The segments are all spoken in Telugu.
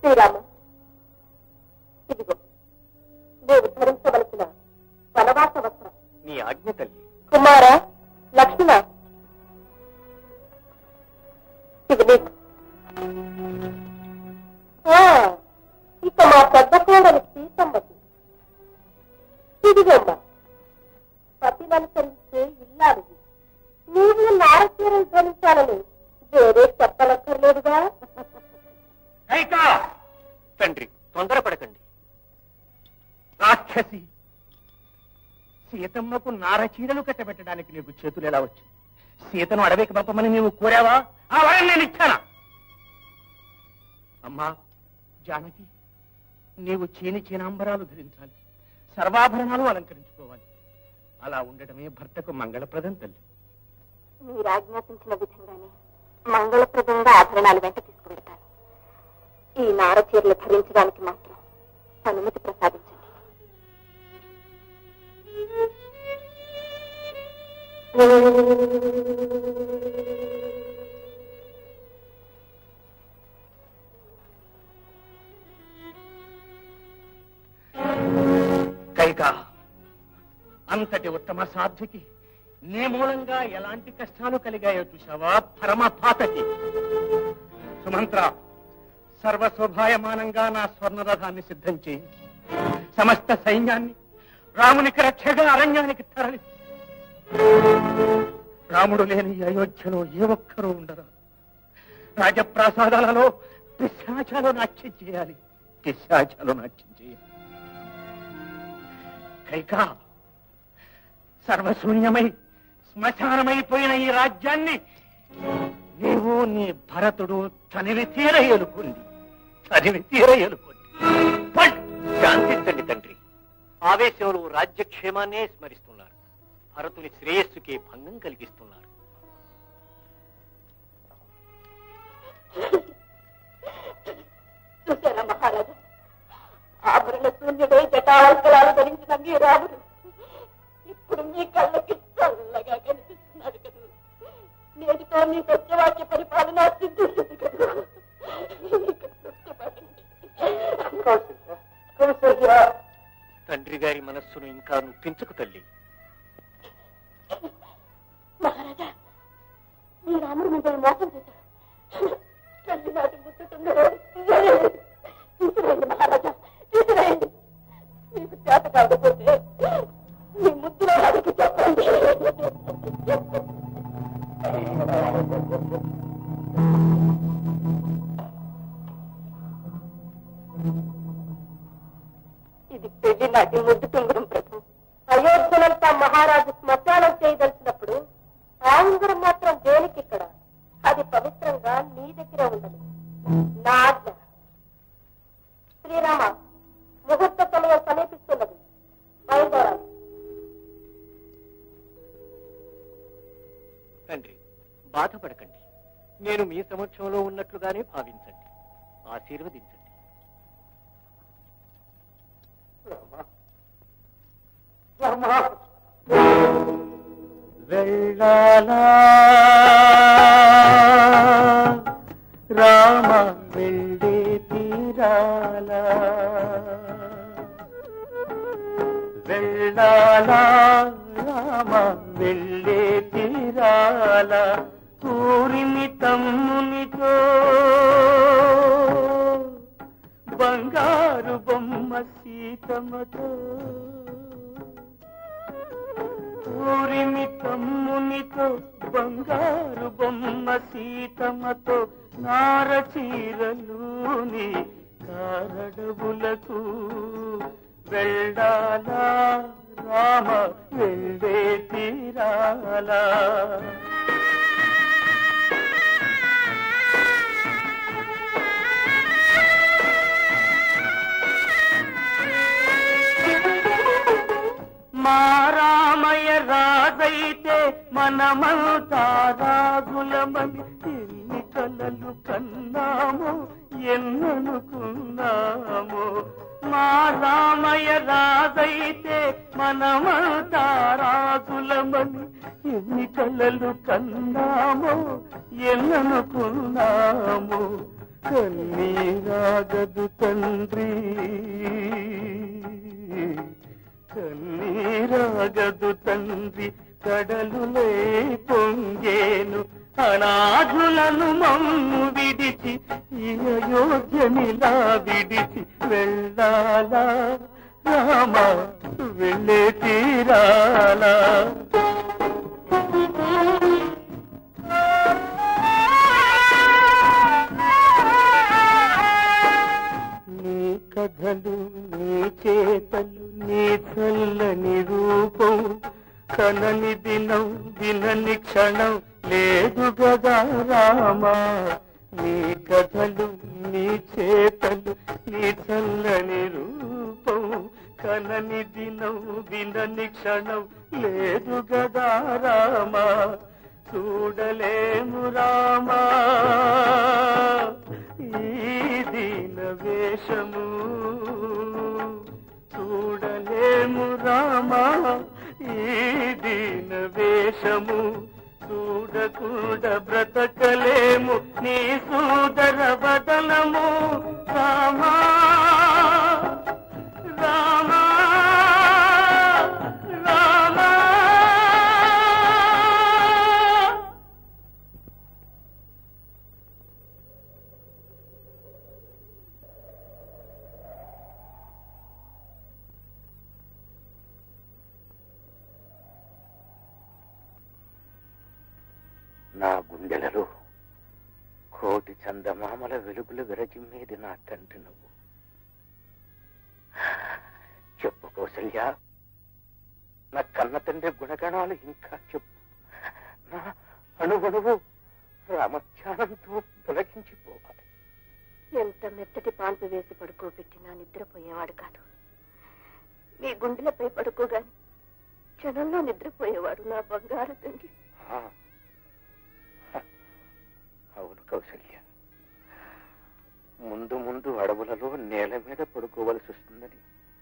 శ్రీరామ ఇదిగో నీవు ధరించవలసిన వనవాస వస్త్రం నీ ఆజ్ఞ తల్లి కుమార లక్ష్మణ ఇది నీకు ఆ, ఇక మా పెద్ద కోడలి సీతమ్మకి ఇదిగోమ్మా పతిననుసరించే ఇల్లాలిది నీవు నారచీరం ధరించాలని వేరే చెప్పనక్కర్లేదుగా కైకా తండ్రి తొందరపడకండి రాక్షసి సీతమ్మకు నార చీరలు కట్టబెట్టడానికి నీకు చేతులు ఎలా వచ్చింది సీతను అడవికి పంపమని నీవు కోరావా ఆ వరం నేను ఇచ్చానా అమ్మా జానకి నీవు చీని చీనాంబరాలు ధరించాలి సర్వాభరణాలు అలంకరించుకోవాలి అలా ఉండటమే భర్తకు మంగళప్రదం తల్లి మీరు ఆజ్ఞాపించిన విధంగానే మంగళప్రదంగా ఆభరణాలు వెంట తీసుకువెళ్తాను ఈ నార చీరలు ధరించడానికి మాత్రం అనుమతి ప్రసాదించండి కైక అంతటి ఉత్తమ సాధ్యకి నీ మూలంగా ఎలాంటి కష్టాలు కలిగాయో చూసావా పరమ పాతకి సుమంత్ర సర్వశోభాయమానంగా నా స్వర్ణరథాన్ని సిద్ధం చేయి సమస్త సైన్యాన్ని రామునికి రక్షగా అరణ్యానికి తరలి రాముడు లేని ఈ అయోధ్యలో ఏ ఒక్కరూ ఉండరు రాజప్రాసాదాలలో పిశాచాలు నాట్యం చేయాలి పిశాచాలు నాట్యం చేయాలి కైకా సర్వశూన్యమై శ్మశానమైపోయిన ఈ రాజ్యాన్ని నీవు నీ భరతుడు తనివి తీర ఎలుకుంది తనివి తీర ఎలుకుంది శాంతించండి తండ్రి ఆవేశంలో రాజ్యక్షేమాన్నే స్మరిస్తున్నారు భరతుని శ్రేయస్సుకి భంగం కలిగిస్తున్నారు చూసారా మహారాజా ఆభరణ శూన్యుడై జటావల్కలాలు ధరించిన మీ రాముడు ఇప్పుడు మీ కళ్ళకి చల్లగా కనిపిస్తున్నాడు కదా నేటితో మీ సత్యవాక్య పరిపాలన సిద్ధిస్తుంది కదా ఇక తృప్తిపడండి. కౌసల్య, తండ్రి గారి మనస్సును ఇంకా నొప్పించకు తల్లి మహారాజా మీ రాముడు మిమ్మల్ని మోసం చేశాడు తల్లి నాటి ముట్టుతున్నాడు తీసుకురండి మహారాజా తీసుకురండి మీకు చేత కాకపోతే మీ ముద్దులో వాడికి చెప్పండి ఇది పెళ్లి నాటి ముద్దు టుంగురం ప్రభు అయోధ్యనంతా మహారాజు శ్మశానం చేయదలిచినప్పుడు ఆ ఉంగరం మాత్రం దేనికి ఇక్కడ అది పవిత్రంగా నీ దగ్గర ఉండదు నా ఆజ్ఞ శ్రీరామ ముహూర్త సమయం సమీపిస్తున్నది బయలుదేరాలి తండ్రి బాధపడకండి నేను మీ సమక్షంలో ఉన్నట్లుగానే భావించండి ఆశీర్వదించండి వెళ్ళాలా రామ వెళ్ళే తీరాలా వెళ్ళాలా రామ వెళ్ళే తీరాలా కూరిమి తమ్మునితో బంగారు బొమ్మ సీతమ్మతో ఊరిమి తమ్మునితో బంగారు బొమ్మ సీతమ్మతో నార చీరలుని కారడవులకు వెళ్ళాలా రామ వెళ్ళే తీరాలా మా రామయ్య రాజైతే మనమంతా రాజులమని ఎన్ని కలలు కన్నాము ఎన్ననుకున్నాము మా రామయ్య రాజైతే మనమంతా రాజులమని ఎన్ని కలలు కన్నాము ఎన్ననుకున్నాము కన్నీరాగదు తండ్రి కన్నీరాగదు తండ్రి కడలులే పొంగేను అనాథులను మమ్ము విడిచి ఈ అయోధ్యనిలా విడిచి వెళ్ళాలా రామ వెళ్ళే తీరాలా నీ కథలు నీ చేతలు నీ చల్లని రూపం కనని దినం వినని క్షణం లేదు గదా రామా నీ కథలు నీ చేతలు నీ చల్లని రూపం కనని దినం వినని క్షణం లేదు గదా రామా చూడలేము రామా ఈ దీన వేషము చూడలేము రామా ఈ దీన వేషము చూడకుండా బ్రతకలేము నీ సూదర బదనము రామా రామా రామా నా గుండెలలో కోటి చందమామల వెలుగులు విరజిమ్మేది నా తండ్రి నువ్వు చెప్పు కౌసల్య నా కన్న తండ్రి గుణగణాలు ఇంకా చెప్పు నా అణువణువు రామధ్యానంతో తొలగించిపోవాలి ఎంత మెత్తటి పాన్పు వేసి పడుకోబెట్టినా నిద్రపోయేవాడు కాదు మీ గుండెలపై పడుకోగాని క్షణంలో నిద్రపోయేవాడు నా బంగారు తండ్రి ఆ. అవును కౌసల్య ముందు ముందు అడవులలో నేల మీద పడుకోవలసి వస్తుందని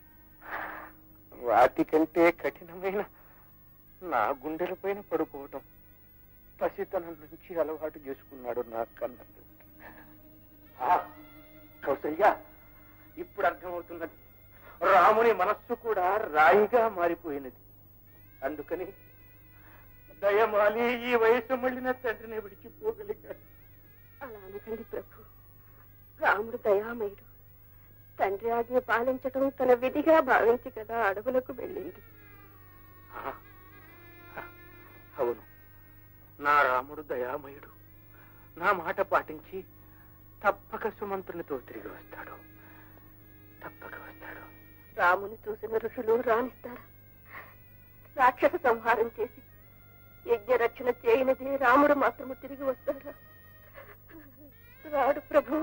రాతి కంటే కఠినమైన నా గుండెల పైన పడుకోవటం పసితనం నుంచి అలవాటు చేసుకున్నాడు నా కన్న తండ్రి. ఆ, కౌసల్య ఇప్పుడు అర్థమవుతున్నది రాముని మనస్సు కూడా రాయిగా మారిపోయినది అందుకని దయమాలి ఈ వయసు మళ్ళిన తండ్రిని విడిచిపోగలిగాడు అలా అనకండి ప్రభు రాముడు దయామయుడు తండ్రి ఆజ్ఞ పాలించటం తన విధిగా భావించి కదా అడవులకు వెళ్ళింది ఆ, అవును నా రాముడు దయామయుడు నా మాట పాటించి తప్పక సుమంత్రునితో తిరిగి వస్తాడు తప్పక వస్తాడు రాముని చూసిన ఋషులు రాణిస్తారా రాక్షస సంహారం చేసి యజ్ఞ రక్షణ చేయనిదే రాముడు మాత్రము తిరిగి వస్తాడా రాడు ప్రభు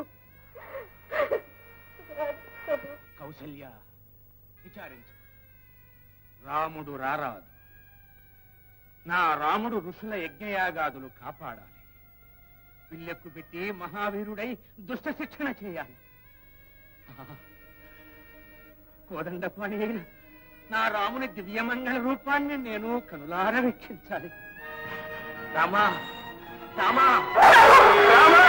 రాడు ప్రభు కౌసల్య విచారించు రాముడు రారాదు నా రాముడు ఋషుల యజ్ఞయాగాదులు కాపాడాలి పిల్లెక్కు పెట్టి మహావీరుడై దుష్ట శిక్షణ చేయాలి ఆహా! కోదండపాణి అయిన నా రాముని దివ్యమంగళ రూపాన్ని నేను కనులార వీక్షించాలి రామా రామా రామా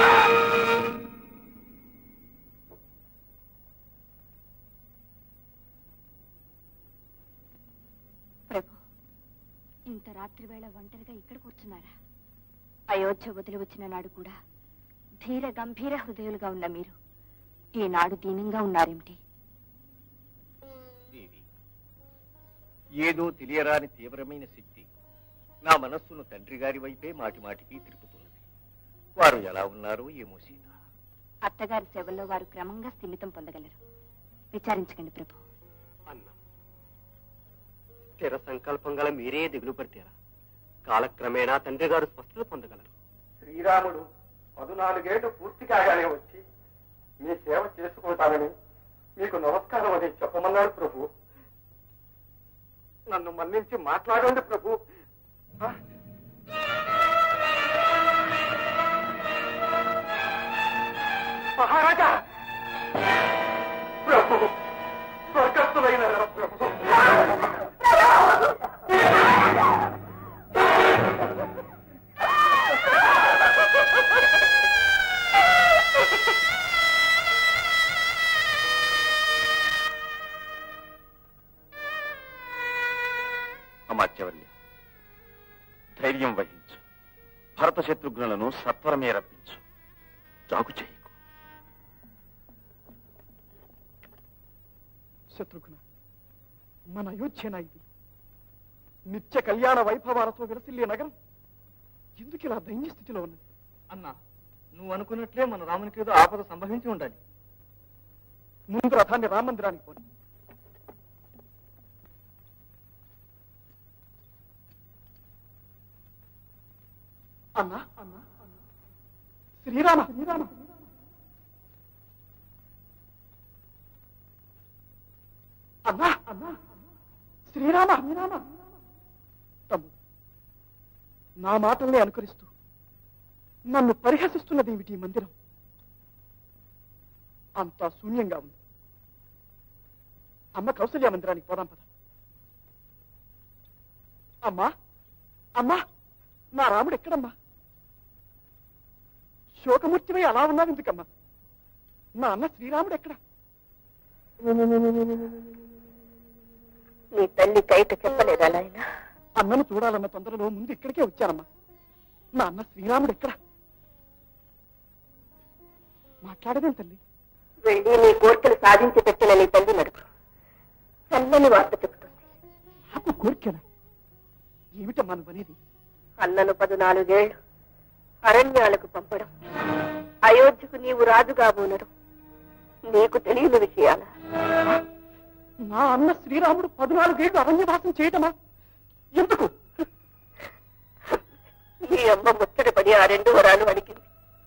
ప్రభు ఇంత రాత్రి వేళ ఒంటరిగా ఇక్కడ కూర్చున్నారా అయోధ్య వదిలి వచ్చిన నాడు కూడా ధీర గంభీర హృదయులుగా ఉన్న మీరు ఈనాడు దీనంగా ఉన్నారేమిటి దేవి ఏదో తెలియరాని తీవ్రమైన శక్తి నా మనస్సును తండ్రి గారి వైపే మాటి మాటికి తిరుపుతున్నది వారు ఎలా ఉన్నారో ఏమో సీత అత్తగారి సేవల్లో వారు క్రమంగా స్థిమితం పొందగలరు విచారించకండి ప్రభు అన్న స్థిర సంకల్పం గల మీరే దిగులు పడితేరా కాలక్రమేణా తండ్రి గారు స్పష్టత పొందగలరు శ్రీరాముడు పదునాలుగేళ్లు పూర్తి కాగానే వచ్చి మీ సేవ చేసుకుంటానని మీకు నమస్కారం అని చెప్పమన్నాడు ప్రభు నన్ను మన్నించి మాట్లాడండి ప్రభు ఆ? మహారాజా ప్రభు స్వర్గస్థులైన ప్రభు భరత శత్రుఘ్నులను సత్వరమే రప్పించు జాగు చేయకు శత్రుఘ్న మన అయోధ్యన ఇది నిత్య కళ్యాణ వైభవాలతో విలసిల్లే నగరం ఎందుకు ఇలా దైన్య స్థితిలో ఉన్నది అన్నా నువ్వు అనుకున్నట్లే మన రామునికి ఏదో ఆపద సంభవించి ఉండాలి ముందు రథాన్ని రామందిరానికి పోని అన్నా అన్నా శ్రీరామ శ్రీరామ అన్నా అన్నా శ్రీరామ శ్రీరామ తమ్ముడు నా మాటల్ని అనుకరిస్తూ నన్ను పరిహసిస్తున్నది ఏమిటి ఈ మందిరం అంతా శూన్యంగా ఉంది అమ్మ కౌసల్య మందిరానికి పోదాం పద అమ్మా అమ్మా నా రాముడు ఎక్కడమ్మా శోకమూర్తివై అలా ఉన్నావు ఎందుకమ్మా నా అన్న శ్రీరాముడు ఎక్కడ నీ తల్లి కైట చెప్పలేదా నాయన అన్నను చూడాలన్న తొందరలో ముందు ఇక్కడికే వచ్చానమ్మా నా అన్న శ్రీరాముడు ఎక్కడ మాట్లాడదేం తల్లి వెళ్ళి నీ కోరికలు సాధించి పెట్టిన నీ తల్లి నడుపు చల్లని వార్త చెబుతుంది నాకు కోరికనా ఏమిటమ్మా నువ్వనేది అన్నను పదునాలుగేళ్లు అరణ్యాలకు పంపడం అయోధ్యకు నీవు రాజుగా ఉండడం నీకు తెలియని విషయాల నా అన్న శ్రీరాముడు పద్నాలుగేళ్లు అరణ్యవాసం చేయటమా ఎందుకు నీ అమ్మ ముచ్చటపడి ఆ రెండు వరాలు అడిగింది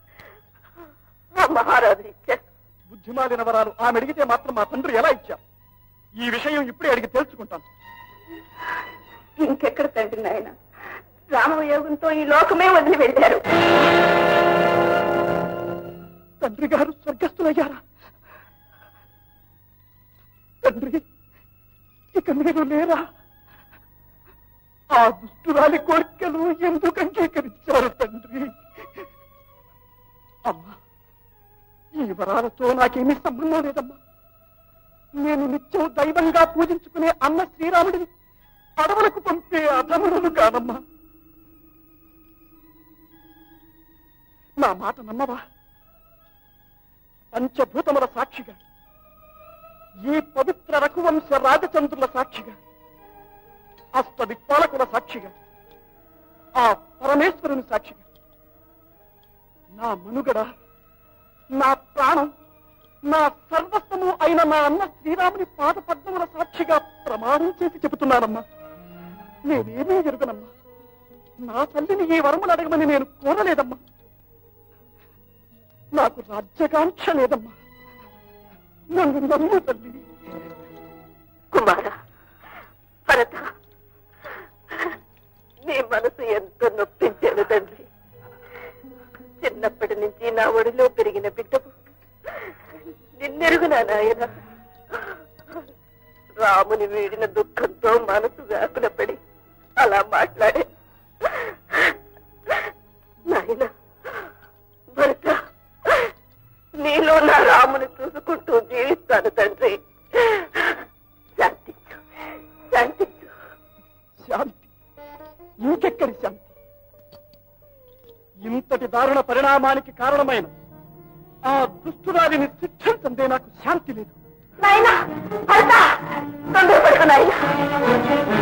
ఆ మహారాజు ఇచ్చారు బుద్ధిమాలిన వరాలు ఆమె అడిగితే మాత్రం మా తండ్రి ఎలా ఇచ్చారు ఈ విషయం ఇప్పుడే అడిగి తెలుసుకుంటాను ఇంకెక్కడ తండ్రి నాయన రామయోగంతో ఈ లోకమే వదిలి వెళ్ళారు తండ్రి గారు స్వర్గస్థులయ్యారా తండ్రి ఇక మీరు లేరా ఆ దుష్టురాలి కోరికలు ఎందుకు అంగీకరించారు తండ్రి అమ్మా ఈ వరాలతో నాకేమీ సంబంధం లేదమ్మా నేను నిత్యం దైవంగా పూజించుకునే అన్న శ్రీరాముడిని అడవులకు పంపే అధముడును కాదమ్మా నా మాట నమ్మవా పంచభూతముల సాక్షిగా ఈ పవిత్ర రఘువంశ రాజచంద్రుల సాక్షిగా అష్ట దిక్పాలకుల సాక్షిగా ఆ పరమేశ్వరుని సాక్షిగా నా మనుగడ నా ప్రాణం నా సర్వస్వము అయిన నా అన్న శ్రీరాముని పాద పద్మముల సాక్షిగా ప్రమాణం చేసి చెబుతున్నానమ్మా నేనేమీ ఎరుగనమ్మా నా తల్లిని ఈ వరములు అడగమని నేను కోరలేదమ్మా నాకు రాజ్యకాంక్ష లేదమ్మా నన్ను నమ్ము తల్లి కుమార భరత నీ మనసు ఎంతో నొప్పించాను తండ్రి చిన్నప్పటి నుంచి నా ఒడిలో పెరిగిన బిడ్డకు నిన్నెరుగునా నాయన రాముని వీడిన దుఃఖంతో మనసు వ్యాకుల పడి అలా మాట్లాడే నాయన భరత నీలో నా రాముని చూసుకుంటూ జీవిస్తాను తండ్రి శాంతించు శాంతించు శాంతి ఇంకెక్కడి శాంతి ఇంతటి దారుణ పరిణామానికి కారణమైన ఆ దుష్టురాలిని శిక్షించందే నాకు శాంతి లేదు నాయనా భరత తొందరపడకు నాయనా